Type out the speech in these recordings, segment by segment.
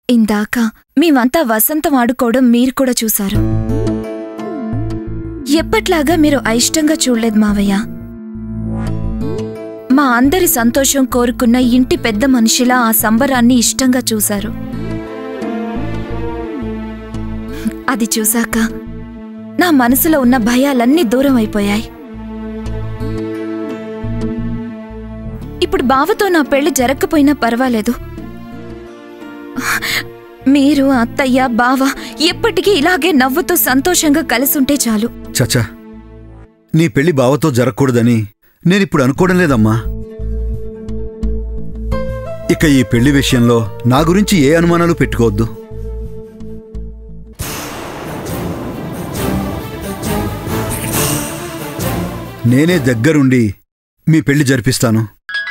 ఇందాక మేమంతా వసంతం ఆడుకోవడం మీరు కూడా చూశారు ఎప్పట్లాగా మీరు అయిష్టంగా చూడలేదు మావయ్య మా అందరి సంతోషం కోరుకున్న ఇంటి పెద్ద మనిషిలా ఆ సంబరాన్ని ఇష్టంగా చూశారు అది చూశాక నా మనసులో ఉన్న భయాలన్నీ దూరం అయిపోయాయి ఇప్పుడు బావతో నా పెళ్లి జరగకపోయినా పర్వాలేదు మీరు అత్తయ్య బావ ఎప్పటికీ ఇలాగే నవ్వుతూ సంతోషంగా కలిసుంటే చాలు చచా నీ పెళ్లి బావతో జరగకూడదని నేనిప్పుడు అనుకోవడం లేదమ్మా ఇక ఈ పెళ్లి విషయంలో నా గురించి ఏ అనుమానాలు పెట్టుకోవద్దు నేనే దగ్గరుండి మీ పెళ్లి జరిపిస్తాను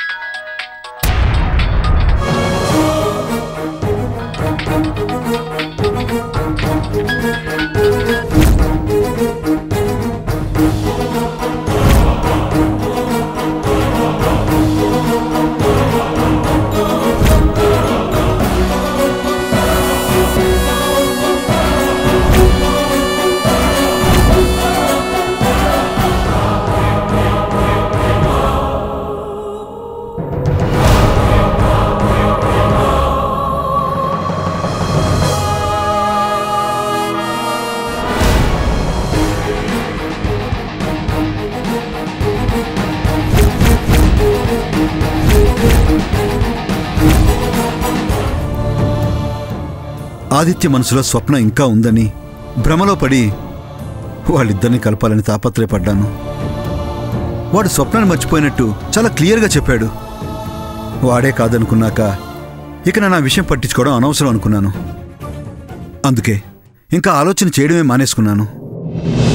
ఆదిత్య మనసులో స్వప్న ఇంకా ఉందని భ్రమలో పడి వాళ్ళిద్దరిని కలపాలని తాపత్రయపడ్డాను వాడు స్వప్నాన్ని మర్చిపోయినట్టు చాలా క్లియర్గా చెప్పాడు వాడే కాదనుకున్నాక ఇక నా విషయం పట్టించుకోవడం అనవసరం అనుకున్నాను అందుకే ఇంకా ఆలోచన చేయడమే మానేసుకున్నాను